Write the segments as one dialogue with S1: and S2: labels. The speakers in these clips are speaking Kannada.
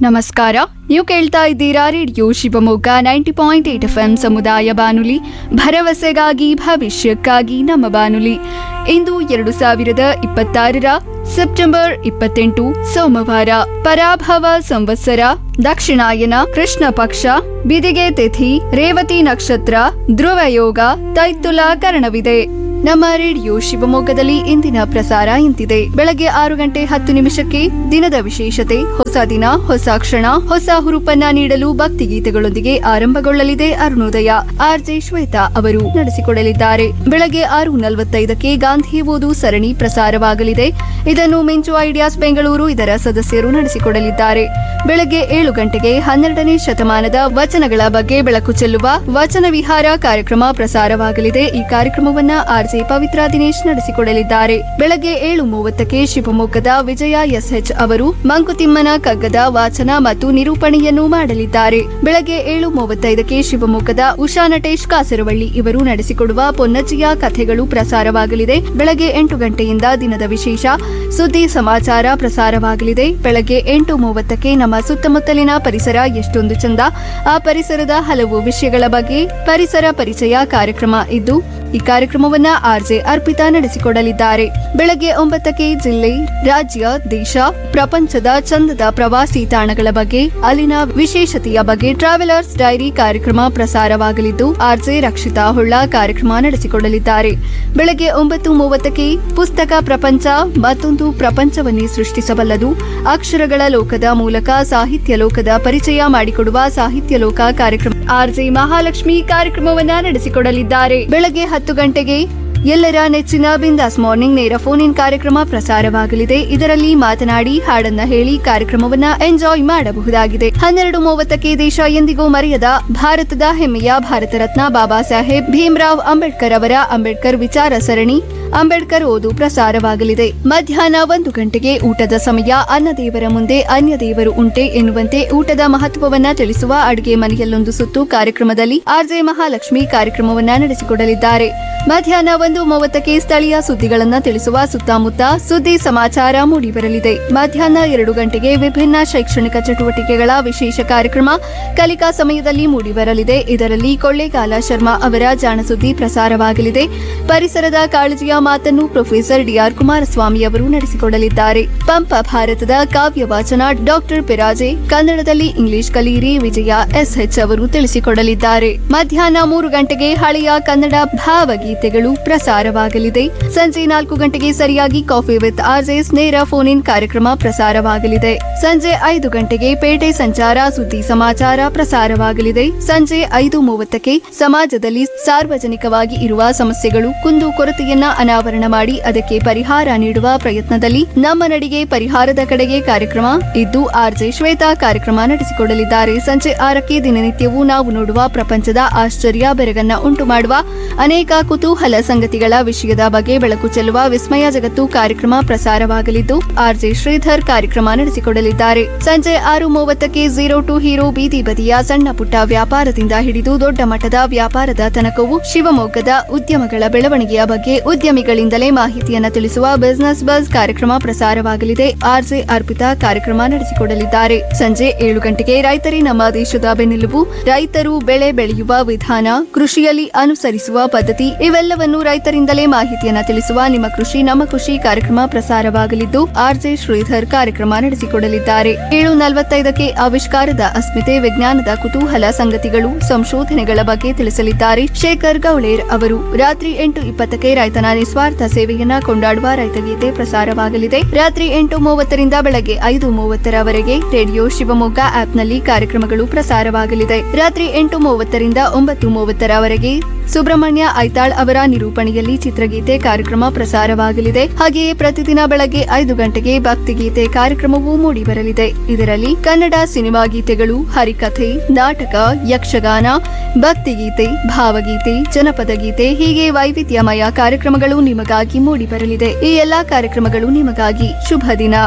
S1: ನಮಸ್ಕಾರ ನೀವು ಕೇಳ್ತಾ ಇದ್ದೀರಾ radio Shivamogga ninety point eight F M ಸಮುದಾಯ ಬಾನುಲಿ ಭರವಸೆಗಾಗಿ ಭವಿಷ್ಯಕ್ಕಾಗಿ ನಮ್ಮ ಬಾನುಲಿ ಇಂದು ಎರಡು ಸಾವಿರದ ಇಪ್ಪತ್ತಾರರ ಸೆಪ್ಟೆಂಬರ್ ಇಪ್ಪತ್ತೆಂಟು ಸೋಮವಾರ ಪರಾಭವ ಸಂವತ್ಸರ ದಕ್ಷಿಣಾಯನ ಕೃಷ್ಣ ಪಕ್ಷ ಬಿದಿಗೆ ತಿಥಿ ರೇವತಿ ನಕ್ಷತ್ರ ಧ್ರುವ ಯೋಗ ತೈತುಲ ಕರಣವಿದೆ ನಮ್ಮ ರೇಡಿಯೋ ಶಿವಮೊಗ್ಗದಲ್ಲಿ ಇಂದಿನ ಪ್ರಸಾರ ಇಂತಿದೆ ಬೆಳಗ್ಗೆ ಆರು ಗಂಟೆ ಹತ್ತು ನಿಮಿಷಕ್ಕೆ ದಿನದ ವಿಶೇಷತೆ ಹೊಸ ದಿನ ಹೊಸ ಕ್ಷಣ ಹೊಸ ಹುರುಪನ್ನ ನೀಡಲು ಭಕ್ತಿಗೀತೆಗಳೊಂದಿಗೆ ಆರಂಭಗೊಳ್ಳಲಿದೆ ಅರುಣೋದಯ ಆರ್ಜೆ ಶ್ವೇತಾ ಅವರು ನಡೆಸಿಕೊಡಲಿದ್ದಾರೆ ಬೆಳಗ್ಗೆ ಆರು ನಲವತ್ತೈದಕ್ಕೆ ಗಾಂಧಿ ಓದು ಸರಣಿ ಪ್ರಸಾರವಾಗಲಿದೆ ಇದನ್ನು ಮಿಂಚು ಐಡಿಯಾಸ್ ಬೆಂಗಳೂರು ಇದರ ಸದಸ್ಯರು ನಡೆಸಿಕೊಡಲಿದ್ದಾರೆ ಬೆಳಗ್ಗೆ ಏಳು ಗಂಟೆಗೆ ಹನ್ನೆರಡನೇ ಶತಮಾನದ ವಚನಗಳ ಬಗ್ಗೆ ಬೆಳಕು ಚೆಲ್ಲುವ ವಚನ ವಿಹಾರ ಕಾರ್ಯಕ್ರಮ ಪ್ರಸಾರವಾಗಲಿದೆ ಈ ಕಾರ್ಯಕ್ರಮವನ್ನ ಆರ್ಜೆ ಪವಿತ್ರ ದಿನೇಶ್ ನಡೆಸಿಕೊಡಲಿದ್ದಾರೆ ಬೆಳಗ್ಗೆ ಏಳು ಮೂವತ್ತಕ್ಕೆ ಶಿವಮೊಗ್ಗದ ವಿಜಯ ಎಸ್ಎಚ್ ಅವರು ಮಂಕುತಿಮ್ಮನ ಕಗ್ಗದ ವಾಚನ ಮತ್ತು ನಿರೂಪಣೆಯನ್ನು ಮಾಡಲಿದ್ದಾರೆ ಬೆಳಗ್ಗೆ ಏಳು ಮೂವತ್ತೈದಕ್ಕೆ ಶಿವಮೊಗ್ಗದ ಉಷಾ ನಟೇಶ್ ಕಾಸರವಳ್ಳಿ ಇವರು ನಡೆಸಿಕೊಡುವ ಪೊನ್ನಜ್ಜಿಯ ಕಥೆಗಳು ಪ್ರಸಾರವಾಗಲಿದೆ ಬೆಳಗ್ಗೆ ಎಂಟು ಗಂಟೆಯಿಂದ ದಿನದ ವಿಶೇಷ ಸುದ್ದಿ ಸಮಾಚಾರ ಪ್ರಸಾರವಾಗಲಿದೆ ಬೆಳಗ್ಗೆ ಎಂಟು ಮೂವತ್ತಕ್ಕೆ ನಮ್ಮ ಸುತ್ತಮುತ್ತಲಿನ ಪರಿಸರ ಎಷ್ಟೊಂದು ಚಂದ ಆ ಪರಿಸರದ ಹಲವು ವಿಷಯಗಳ ಬಗ್ಗೆ ಪರಿಸರ ಪರಿಚಯ ಕಾರ್ಯಕ್ರಮ ಇದ್ದು ಈ ಕಾರ್ಯಕ್ರಮವನ್ನ ಆರ್ಜೆ ಅರ್ಪಿತಾ ನಡೆಸಿಕೊಡಲಿದ್ದಾರೆ ಬೆಳಗ್ಗೆ ಒಂಬತ್ತಕ್ಕೆ ಜಿಲ್ಲೆ ರಾಜ್ಯ ದೇಶ ಪ್ರಪಂಚದ ಚಂದದ ಪ್ರವಾಸಿ ತಾಣಗಳ ಬಗ್ಗೆ ಅಲ್ಲಿನ ವಿಶೇಷತೆಯ ಬಗ್ಗೆ ಟ್ರಾವೆಲರ್ಸ್ ಡೈರಿ ಕಾರ್ಯಕ್ರಮ ಪ್ರಸಾರವಾಗಲಿದ್ದು ಆರ್ಜೆ ರಕ್ಷಿತಾ ಹೊಳ್ಳ ಕಾರ್ಯಕ್ರಮ ನಡೆಸಿಕೊಡಲಿದ್ದಾರೆ ಬೆಳಗ್ಗೆ ಒಂಬತ್ತು ಮೂವತ್ತಕ್ಕೆ ಪುಸ್ತಕ ಪ್ರಪಂಚ ಮತ್ತೊಂದು ಪ್ರಪಂಚವನ್ನೇ ಸೃಷ್ಟಿಸಬಲ್ಲದು ಅಕ್ಷರಗಳ ಲೋಕದ ಮೂಲಕ ಸಾಹಿತ್ಯ ಲೋಕದ ಪರಿಚಯ ಮಾಡಿಕೊಡುವ ಸಾಹಿತ್ಯ ಲೋಕ ಕಾರ್ಯಕ್ರಮ ಆರ್ಜೆ ಮಹಾಲಕ್ಷ್ಮಿ ಕಾರ್ಯಕ್ರಮವನ್ನ ನಡೆಸಿಕೊಡಲಿದ್ದಾರೆ ಬೆಳಗ್ಗೆ ಹತ್ತು ಗಂಟೆಗೆ ಎಲ್ಲರ ನೆಚ್ಚಿನ ಬಿಂದಾಸ್ ಮಾರ್ನಿಂಗ್ ನೇರ ಫೋನ್ ಇನ್ ಕಾರ್ಯಕ್ರಮ ಪ್ರಸಾರವಾಗಲಿದೆ ಇದರಲ್ಲಿ ಮಾತನಾಡಿ ಹಾಡನ್ನ ಹೇಳಿ ಕಾರ್ಯಕ್ರಮವನ್ನ ಎಂಜಾಯ್ ಮಾಡಬಹುದಾಗಿದೆ ಹನ್ನೆರಡು ಮೂವತ್ತಕ್ಕೆ ದೇಶ ಎಂದಿಗೂ ಮರೆಯದ ಭಾರತದ ಹೆಮ್ಮೆಯ ಭಾರತ ರತ್ನ ಬಾಬಾ ಸಾಹೇಬ್ ಭೀಮ್ರಾವ್ ಅಂಬೇಡ್ಕರ್ ಅವರ ಅಂಬೇಡ್ಕರ್ ವಿಚಾರ ಸರಣಿ ಅಂಬೇಡ್ಕರ್ ಓದು ಪ್ರಸಾರವಾಗಲಿದೆ ಮಧ್ಯಾಹ್ನ ಒಂದು ಗಂಟೆಗೆ ಊಟದ ಸಮಯ ಅನ್ನ ದೇವರ ಮುಂದೆ ಅನ್ಯ ದೇವರು ಉಂಟೆ ಎನ್ನುವಂತೆ ಊಟದ ಮಹತ್ವವನ್ನ ತಿಳಿಸುವ ಅಡುಗೆ ಮನೆಯಲ್ಲೊಂದು ಸುತ್ತು ಕಾರ್ಯಕ್ರಮದಲ್ಲಿ ಆರ್ಜೆ ಮಹಾಲಕ್ಷ್ಮಿ ಕಾರ್ಯಕ್ರಮವನ್ನ ನಡೆಸಿಕೊಡಲಿದ್ದಾರೆ ಮಧ್ಯಾಹ್ನ ಒಂದು ಮೂವತ್ತಕ್ಕೆ ಸ್ಥಳೀಯ ಸುದ್ದಿಗಳನ್ನ ತಿಳಿಸುವ ಸುತ್ತಮುತ್ತ ಸುದ್ದಿ ಸಮಾಚಾರ ಮೂಡಿಬರಲಿದೆ ಮಧ್ಯಾಹ್ನ ಎರಡು ಗಂಟೆಗೆ ವಿಭಿನ್ನ ಶೈಕ್ಷಣಿಕ ಚಟುವಟಿಕೆಗಳ ವಿಶೇಷ ಕಾರ್ಯಕ್ರಮ ಕಲಿಕಾ ಸಮಯದಲ್ಲಿ ಮೂಡಿಬರಲಿದೆ ಇದರಲ್ಲಿ ಕೊಳ್ಳೇಗಾಲ ಶರ್ಮಾ ಅವರ ಜಾಣಸುದ್ದಿ ಪ್ರಸಾರವಾಗಲಿದೆ ಪರಿಸರದ ಕಾಳಜಿಯ ಮಾತನ್ನು ಪ್ರೊಫೆಸರ್ ಡಿಆರ್ ಕುಮಾರಸ್ವಾಮಿ ಅವರು ನಡೆಸಿಕೊಡಲಿದ್ದಾರೆ ಪಂಪ ಭಾರತದ ಕಾವ್ಯ ವಾಚನ ಡಾಕ್ಟರ್ ಪಿರಾಜೆ ಕನ್ನಡದಲ್ಲಿ ಇಂಗ್ಲಿಷ್ ಕಲಿಯಿರಿ ವಿಜಯ ಎಸ್ಎಚ್ ಅವರು ತಿಳಿಸಿಕೊಡಲಿದ್ದಾರೆ ಮಧ್ಯಾಹ್ನ ಮೂರು ಗಂಟೆಗೆ ಹಳೆಯ ಕನ್ನಡ ಭಾವಗೀತೆಗಳು ಪ್ರಸಾರವಾಗಲಿದೆ ಸಂಜೆ ನಾಲ್ಕು ಗಂಟೆಗೆ ಸರಿಯಾಗಿ ಕಾಫಿ ವಿತ್ ಆರ್ಜೆಸ್ ನೇರ ಫೋನ್ ಇನ್ ಕಾರ್ಯಕ್ರಮ ಪ್ರಸಾರವಾಗಲಿದೆ ಸಂಜೆ ಐದು ಗಂಟೆಗೆ ಪೇಟೆ ಸಂಚಾರ ಸುದ್ದಿ ಸಮಾಚಾರ ಪ್ರಸಾರವಾಗಲಿದೆ ಸಂಜೆ ಐದು ಮೂವತ್ತಕ್ಕೆ ಸಮಾಜದಲ್ಲಿ ಸಾರ್ವಜನಿಕವಾಗಿ ಇರುವ ಸಮಸ್ಯೆಗಳು ಕುಂದು ಕೊರತೆಯನ್ನ ಅನಾವರಣ ಮಾಡಿ ಅದಕ್ಕೆ ಪರಿಹಾರ ನೀಡುವ ಪ್ರಯತ್ನದಲ್ಲಿ ನಮ್ಮ ನಡಿಗೆ ಪರಿಹಾರದ ಕಡೆಗೆ ಕಾರ್ಯಕ್ರಮ ಇದ್ದು ಆರ್ಜೆ ಶ್ವೇತಾ ಕಾರ್ಯಕ್ರಮ ನಡೆಸಿಕೊಡಲಿದ್ದಾರೆ ಸಂಜೆ ಆರಕ್ಕೆ ದಿನನಿತ್ಯವೂ ನಾವು ನೋಡುವ ಪ್ರಪಂಚದ ಆಶ್ಚರ್ಯ ಬೆರಗನ್ನ ಉಂಟು ಮಾಡುವ ಅನೇಕ ಕುತೂಹಲ ಸಂಗತಿಗಳ ವಿಷಯದ ಬಗ್ಗೆ ಬೆಳಕು ಚೆಲ್ಲುವ ವಿಸ್ಮಯ ಜಗತ್ತು ಕಾರ್ಯಕ್ರಮ ಪ್ರಸಾರವಾಗಲಿದ್ದು ಆರ್ಜೆ ಶ್ರೀಧರ್ ಕಾರ್ಯಕ್ರಮ ನಡೆಸಿಕೊಡಲಿದ್ದಾರೆ ಸಂಜೆ ಆರು ಮೂವತ್ತಕ್ಕೆ ಝೀರೋ ಟು ಹೀರೋ ಬೀದಿ ಬದಿಯ ಸಣ್ಣ ಪುಟ್ಟ ವ್ಯಾಪಾರದಿಂದ ಹಿಡಿದು ದೊಡ್ಡ ಮಟ್ಟದ ವ್ಯಾಪಾರದ ತನಕವೂ ಶಿವಮೊಗ್ಗದ ಉದ್ಯಮಗಳ ಬೆಳವಣಿಗೆಯ ಬಗ್ಗೆ ಉದ್ಯಮಿಗಳಿಂದಲೇ ಮಾಹಿತಿಯನ್ನ ತಿಳಿಸುವ ಬಿಸಿನೆಸ್ ಬಸ್ ಕಾರ್ಯಕ್ರಮ ಪ್ರಸಾರವಾಗಲಿದೆ ಆರ್ಜೆ ಅರ್ಪಿತಾ ಕಾರ್ಯಕ್ರಮ ನಡೆಸಿಕೊಡಲಿದ್ದಾರೆ ಸಂಜೆ ಏಳು ಗಂಟೆಗೆ ರೈತರೇ ನಮ್ಮ ದೇಶದ ಬೆನ್ನೆಲುಬು ರೈತರು ಬೆಳೆ ಬೆಳೆಯುವ ವಿಧಾನ ಕೃಷಿಯಲ್ಲಿ ಅನುಸರಿಸುವ ಪದ್ಧತಿ ಇವೆಲ್ಲವನ್ನು ರೈತರಿಂದಲೇ ಮಾಹಿತಿಯನ್ನ ತಿಳಿಸುವ ನಿಮ್ಮ ಕೃಷಿ ನಮ್ಮ ಕೃಷಿ ಕಾರ್ಯಕ್ರಮ ಪ್ರಸಾರವಾಗಲಿದ್ದು ಆರ್ಜೆ ಶ್ರೀಧರ್ ಕಾರ್ಯಕ್ರಮ ನಡೆಸಿಕೊಡಲಿದ್ದಾರೆ ಏಳು ನಲವತ್ತೈದಕ್ಕೆ ಆವಿಷ್ಕಾರದ ಅಸ್ಮಿತೆ ವಿಜ್ಞಾನದ ಕುತೂಹಲ ಸಂಗತಿಗಳು ಸಂಶೋಧನೆಗಳ ಬಗ್ಗೆ ತಿಳಿಸಲಿದ್ದಾರೆ ಶೇಖರ್ ಗೌಳೇರ್ ಅವರು ರಾತ್ರಿ ಎಂಟು ಇಪ್ಪತ್ತಕ್ಕೆ ರೈತನ ನಿಸ್ವಾರ್ಥ ಸೇವೆಯನ್ನ ಕೊಂಡಾಡುವ ರೈತಗೀತೆ ಪ್ರಸಾರವಾಗಲಿದೆ ರಾತ್ರಿ ಎಂಟು ಮೂವತ್ತರಿಂದ ಬೆಳಗ್ಗೆ ಐದು ಮೂವತ್ತರವರೆಗೆ ರೇಡಿಯೋ ಶಿವಮೊಗ್ಗ ಆಪ್ನಲ್ಲಿ ಕಾರ್ಯಕ್ರಮಗಳು ಪ್ರಸಾರವಾಗಲಿದೆ ರಾತ್ರಿ ಎಂಟು ಮೂವತ್ತರಿಂದ ಒಂಬತ್ತು ಮೂವತ್ತರವರೆಗೆ ಸುಬ್ರಹ್ಮಣ್ಯ ಐತಾಳ್ ಅವರ ನಿರೂಪಣೆಯಲ್ಲಿ ಚಿತ್ರಗೀತೆ ಕಾರ್ಯಕ್ರಮ ಪ್ರಸಾರವಾಗಲಿದೆ ಹಾಗೆಯೇ ಪ್ರತಿದಿನ ಬೆಳಗ್ಗೆ ಐದು ಗಂಟೆಗೆ ಭಕ್ತಿಗೀತೆ ಕಾರ್ಯಕ್ರಮವೂ ಮೂಡಿಬರಲಿದೆ ಇದರಲ್ಲಿ ಕನ್ನಡ ಸಿನಿಮಾ ಗೀತೆಗಳು ಹರಿಕಥೆ ನಾಟಕ ಯಕ್ಷಗಾನ ಭಕ್ತಿಗೀತೆ ಭಾವಗೀತೆ ಜನಪದ ಗೀತೆ ಹೀಗೆ ವೈವಿಧ್ಯಮಯ ಕಾರ್ಯಕ್ರಮಗಳು ನಿಮಗಾಗಿ ಮೂಡಿಬರಲಿದೆ ಈ ಎಲ್ಲಾ ಕಾರ್ಯಕ್ರಮಗಳು ನಿಮಗಾಗಿ ಶುಭ ದಿನ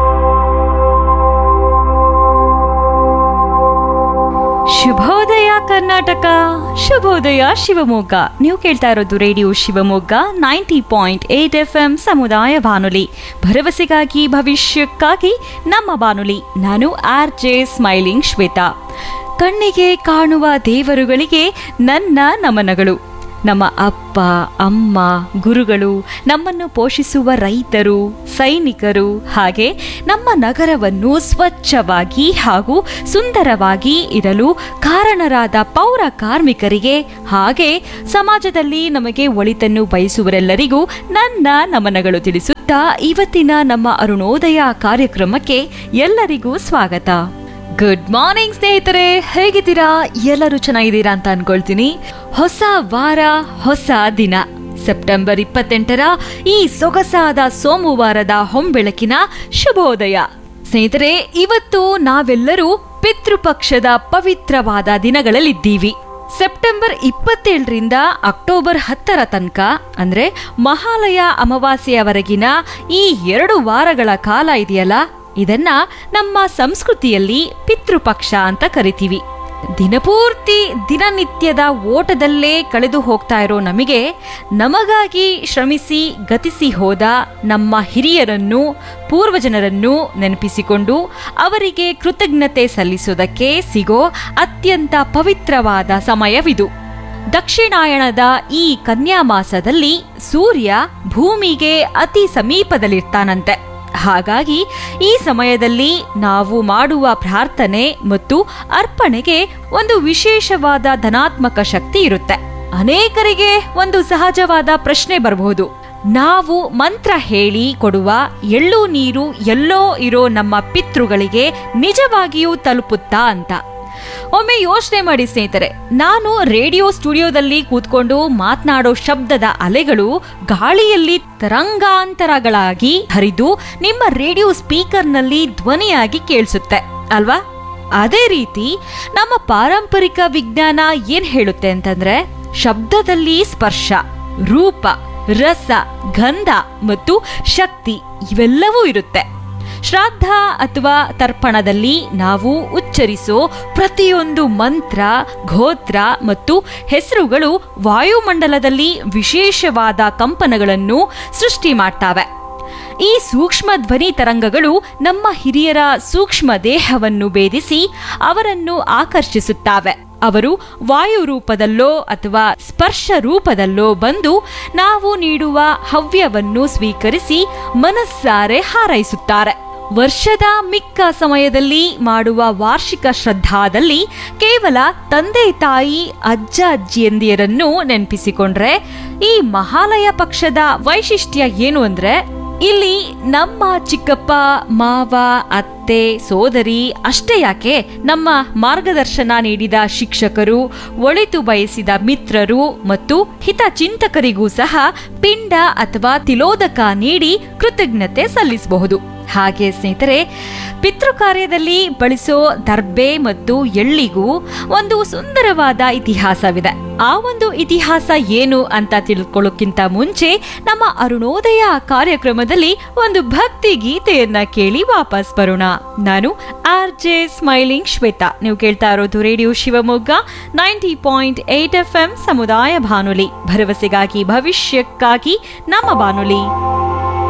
S2: ಶುಭೋದಯ ಕರ್ನಾಟಕ ಶುಭೋದಯ ಶಿವಮೊಗ್ಗ ನೀವು ಕೇಳ್ತಾ ಇರೋದು radio Shivamogga ninety point eight F M ಸಮುದಾಯ ಬಾನುಲಿ ಭರವಸೆಗಾಗಿ ಭವಿಷ್ಯಕ್ಕಾಗಿ ನಮ್ಮ ಬಾನುಲಿ ನಾನು ಆರ್ ಜೆ ಸ್ಮೈಲಿಂಗ್ ಶ್ವೇತಾ ಕಣ್ಣಿಗೆ ಕಾಣುವ ದೇವರುಗಳಿಗೆ ನನ್ನ ನಮನಗಳು ನಮ್ಮ ಅಪ್ಪ ಅಮ್ಮ ಗುರುಗಳು ನಮ್ಮನ್ನು ಪೋಷಿಸುವ ರೈತರು ಸೈನಿಕರು ಹಾಗೆ ನಮ್ಮ ನಗರವನ್ನು ಸ್ವಚ್ಛವಾಗಿ ಹಾಗೂ ಸುಂದರವಾಗಿ ಇರಲು ಕಾರಣರಾದ ಪೌರ ಕಾರ್ಮಿಕರಿಗೆ ಹಾಗೆ ಸಮಾಜದಲ್ಲಿ ನಮಗೆ ಒಳಿತನ್ನು ಬಯಸುವರೆಲ್ಲರಿಗೂ ನನ್ನ ನಮನಗಳು ತಿಳಿಸುತ್ತಾ ಇವತ್ತಿನ ನಮ್ಮ ಅರುಣೋದಯ ಕಾರ್ಯಕ್ರಮಕ್ಕೆ ಎಲ್ಲರಿಗೂ ಸ್ವಾಗತ ಗುಡ್ ಮಾರ್ನಿಂಗ್ ಸ್ನೇಹಿತರೆ ಹೇಗಿದ್ದೀರಾ ಎಲ್ಲರೂ ಚೆನ್ನಾಗಿದ್ದೀರಾ ಅಂತ ಅನ್ಕೊಳ್ತೀನಿ ಹೊಸ ವಾರ ಹೊಸ ದಿನ ಸೆಪ್ಟೆಂಬರ್ ಇಪ್ಪತ್ತೆಂಟರ ಈ ಸೊಗಸಾದ ಸೋಮವಾರದ ಹೊಂಬೆಳಕಿನ ಶುಭೋದಯ ಸ್ನೇಹಿತರೆ ಇವತ್ತು ನಾವೆಲ್ಲರೂ ಪಿತೃಪಕ್ಷದ ಪವಿತ್ರವಾದ ದಿನಗಳಲ್ಲಿದ್ದೀವಿ ಸೆಪ್ಟೆಂಬರ್ ಇಪ್ಪತ್ತೇಳರಿಂದ ಅಕ್ಟೋಬರ್ ಹತ್ತರ ತನಕ ಅಂದ್ರೆ ಮಹಾಲಯ ಅಮಾವಾಸ್ಯೆಯವರೆಗಿನ ಈ ಎರಡು ವಾರಗಳ ಕಾಲ ಇದೆಯಲ್ಲ ಇದನ್ನ ನಮ್ಮ ಸಂಸ್ಕೃತಿಯಲ್ಲಿ ಪಿತೃಪಕ್ಷ ಅಂತ ಕರಿತೀವಿ ದಿನಪೂರ್ತಿ ದಿನನಿತ್ಯದ ಓಟದಲ್ಲೇ ಕಳೆದು ಹೋಗ್ತಾ ಇರೋ ನಮಗೆ ನಮಗಾಗಿ ಶ್ರಮಿಸಿ ಗತಿಸಿ ಹೋದ ನಮ್ಮ ಹಿರಿಯರನ್ನು ಪೂರ್ವಜನರನ್ನು ನೆನಪಿಸಿಕೊಂಡು ಅವರಿಗೆ ಕೃತಜ್ಞತೆ ಸಲ್ಲಿಸೋದಕ್ಕೆ ಸಿಗೋ ಅತ್ಯಂತ ಪವಿತ್ರವಾದ ಸಮಯವಿದು ದಕ್ಷಿಣಾಯಣದ ಈ ಕನ್ಯಾ ಮಾಸದಲ್ಲಿ ಸೂರ್ಯ ಭೂಮಿಗೆ ಅತಿ ಸಮೀಪದಲ್ಲಿರ್ತಾನಂತೆ ಹಾಗಾಗಿ ಈ ಸಮಯದಲ್ಲಿ ನಾವು ಮಾಡುವ ಪ್ರಾರ್ಥನೆ ಮತ್ತು ಅರ್ಪಣೆಗೆ ಒಂದು ವಿಶೇಷವಾದ ಧನಾತ್ಮಕ ಶಕ್ತಿ ಇರುತ್ತೆ ಅನೇಕರಿಗೆ ಒಂದು ಸಹಜವಾದ ಪ್ರಶ್ನೆ ಬರಬಹುದು ನಾವು ಮಂತ್ರ ಹೇಳಿ ಕೊಡುವ ಎಳ್ಳು ನೀರು ಎಲ್ಲೋ ಇರೋ ನಮ್ಮ ಪಿತೃಗಳಿಗೆ ನಿಜವಾಗಿಯೂ ತಲುಪುತ್ತಾ ಅಂತ ಒಮ್ಮೆ ಯೋಚನೆ ಮಾಡಿ ಸ್ನೇಹಿತರೆ ನಾನು ರೇಡಿಯೋ ಸ್ಟುಡಿಯೋದಲ್ಲಿ ಕೂತ್ಕೊಂಡು ಮಾತನಾಡೋ ಶಬ್ದದ ಅಲೆಗಳು ಗಾಳಿಯಲ್ಲಿ ತರಂಗಾಂತರಗಳಾಗಿ ಹರಿದು ನಿಮ್ಮ ರೇಡಿಯೋ ಸ್ಪೀಕರ್ನಲ್ಲಿ ಧ್ವನಿಯಾಗಿ ಕೇಳಿಸುತ್ತೆ ಅಲ್ವಾ ಅದೇ ರೀತಿ ನಮ್ಮ ಪಾರಂಪರಿಕ ವಿಜ್ಞಾನ ಏನ್ ಹೇಳುತ್ತೆ ಅಂತಂದ್ರೆ ಶಬ್ದದಲ್ಲಿ ಸ್ಪರ್ಶ ರೂಪ ರಸ ಗಂಧ ಮತ್ತು ಶಕ್ತಿ ಇವೆಲ್ಲವೂ ಇರುತ್ತೆ ಶ್ರಾದ್ದ ಅಥವಾ ತರ್ಪಣದಲ್ಲಿ ನಾವು ಉಚ್ಚರಿಸೋ ಪ್ರತಿಯೊಂದು ಮಂತ್ರ ಗೋತ್ರ ಮತ್ತು ಹೆಸರುಗಳು ವಾಯುಮಂಡಲದಲ್ಲಿ ವಿಶೇಷವಾದ ಕಂಪನಗಳನ್ನು ಸೃಷ್ಟಿ ಮಾಡ್ತಾವೆ ಈ ಸೂಕ್ಷ್ಮ ಧ್ವನಿ ತರಂಗಗಳು ನಮ್ಮ ಹಿರಿಯರ ಸೂಕ್ಷ್ಮ ದೇಹವನ್ನು ಭೇದಿಸಿ ಅವರನ್ನು ಆಕರ್ಷಿಸುತ್ತಾವೆ ಅವರು ವಾಯು ರೂಪದಲ್ಲೋ ಅಥವಾ ಸ್ಪರ್ಶ ರೂಪದಲ್ಲೋ ಬಂದು ನಾವು ನೀಡುವ ಹವ್ಯವನ್ನು ಸ್ವೀಕರಿಸಿ ಮನಸ್ಸಾರೆ ಹಾರೈಸುತ್ತಾರೆ ವರ್ಷದ ಮಿಕ್ಕ ಸಮಯದಲ್ಲಿ ಮಾಡುವ ವಾರ್ಷಿಕ ಶ್ರದ್ಧಾದಲ್ಲಿ ಕೇವಲ ತಂದೆ ತಾಯಿ ಅಜ್ಜ ಅಜ್ಜಿಯಂದಿಯರನ್ನು ನೆನಪಿಸಿಕೊಂಡ್ರೆ ಈ ಮಹಾಲಯ ಪಕ್ಷದ ವೈಶಿಷ್ಟ್ಯ ಏನು ಅಂದ್ರೆ ಇಲ್ಲಿ ನಮ್ಮ ಚಿಕ್ಕಪ್ಪ ಮಾವ ಅತ್ತೆ ಸೋದರಿ ಅಷ್ಟೇ ಯಾಕೆ ನಮ್ಮ ಮಾರ್ಗದರ್ಶನ ನೀಡಿದ ಶಿಕ್ಷಕರು ಒಳಿತು ಬಯಸಿದ ಮಿತ್ರರು ಮತ್ತು ಹಿತಚಿಂತಕರಿಗೂ ಸಹ ಪಿಂಡ ಅಥವಾ ತಿಲೋದಕ ನೀಡಿ ಕೃತಜ್ಞತೆ ಸಲ್ಲಿಸಬಹುದು ಹಾಗೆ ಸ್ನೇಹಿತರೆ ಪಿತೃ ಕಾರ್ಯದಲ್ಲಿ ಬಳಸೋ ದರ್ಬೆ ಮತ್ತು ಎಳ್ಳಿಗೂ ಒಂದು ಸುಂದರವಾದ ಇತಿಹಾಸವಿದೆ ಆ ಒಂದು ಇತಿಹಾಸ ಏನು ಅಂತ ತಿಳ್ಕೊಳ್ಳೋಕ್ಕಿಂತ ಮುಂಚೆ ನಮ್ಮ ಅರುಣೋದಯ ಕಾರ್ಯಕ್ರಮದಲ್ಲಿ ಒಂದು ಭಕ್ತಿ ಗೀತೆಯನ್ನ ಕೇಳಿ ವಾಪಸ್ ಬರೋಣ ನಾನು ಆರ್ ಜೆ ಸ್ಮೈಲಿಂಗ್ ಶ್ವೇತಾ ನೀವು ಕೇಳ್ತಾ ಇರೋದು radio Shivamogga ninety point eight F M ಸಮುದಾಯ ಬಾನುಲಿ ಭರವಸೆಗಾಗಿ ಭವಿಷ್ಯಕ್ಕಾಗಿ ನಮ್ಮ ಬಾನುಲಿ